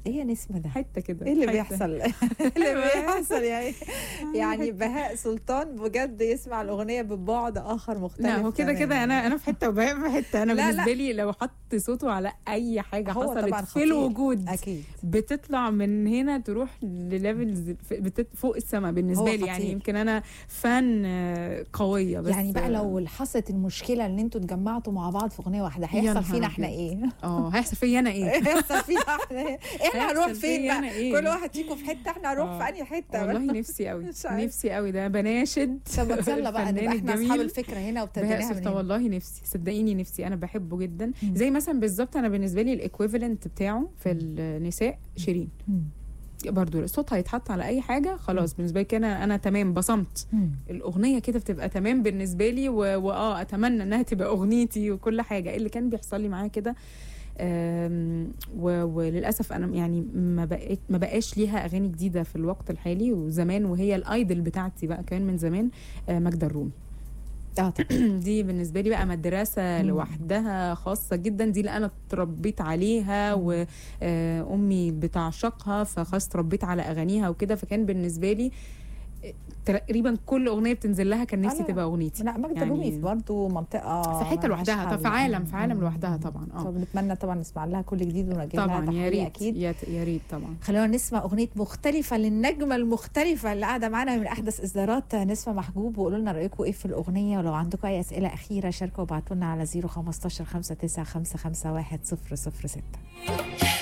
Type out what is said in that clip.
ايه يا نسمه ده حته كده ايه اللي حتة. بيحصل ايه اللي بيحصل يعني يعني بهاء سلطان بجد يسمع الاغنيه ببعد اخر مختلف لا هو كده كده تماماً. انا انا في حته وبهاء في حته انا لا، بالنسبه لا. لي لو حط صوته على اي حاجه هو طبعاً حصلت في خطير. الوجود اكيد بتطلع من هنا تروح لليفلز بتت- فوق السماء بالنسبه هو لي يعني خطير. يمكن انا فان آه، قويه بس يعني بقى لو حصلت المشكله ان انتوا اتجمعتوا مع بعض في اغنيه واحده يا هيحصل نهار فينا احنا أبيض. ايه؟ اه هيحصل فيا انا ايه هيحصل فينا احنا ايه؟ احنا هيحصل هنروح فين فيا بقى؟ أنا إيه؟ كل واحد فيكم في حته احنا هنروح آه. في انهي حته والله نفسي قوي مش عارفة. نفسي قوي ده بناشد طب ما يلا بقى الفنان نبقى احنا اصحاب الجميل الفكره هنا بهاء وابتديناها من سلطان هنا. والله نفسي صدقيني نفسي انا بحبه جدا مم. زي مثلا بالظبط انا بالنسبه لي الايكويفالنت بتاعه في النساء شيرين مم. برضو صوتها يتحط على اي حاجه خلاص بالنسبه لي كده انا تمام بصمت مم. الاغنيه كده بتبقى تمام بالنسبه لي و- واه اتمنى انها تبقى اغنيتي وكل حاجه إيه اللي كان بيحصل لي معاها كده آم، و- وللاسف انا يعني ما بقيت ما بقاش ليها اغاني جديده في الوقت الحالي وزمان وهي الايدل بتاعتي بقى كمان من زمان آه، ماجدة الرومي اه طبعا دي بالنسبه لي بقى مدرسه مم. لوحدها خاصه جدا دي اللي انا اتربيت عليها وامي بتعشقها فخلاص اتربيت على اغانيها وكده فكان بالنسبه لي تقريبا كل اغنيه بتنزل لها كان نفسي لا. تبقى اغنيتي لا ماجدة يعني- الرومي برضه منطقه في حته ملهاش لوحدها طب حل. في عالم في عالم مم. لوحدها طبعا اه فبنتمنى طبعا نسمع لها كل جديد ونجيب لها طبعا يا تحية ريت اكيد يا يا ريت طبعا خلونا نسمع اغنيه مختلفه للنجمه المختلفه اللي قاعده معانا من احدث اصدارات نسمه محجوب وقولوا لنا رايكم ايه في الاغنيه ولو عندكم اي اسئله اخيره شاركوا وابعتوا لنا على 015 59 55 1 006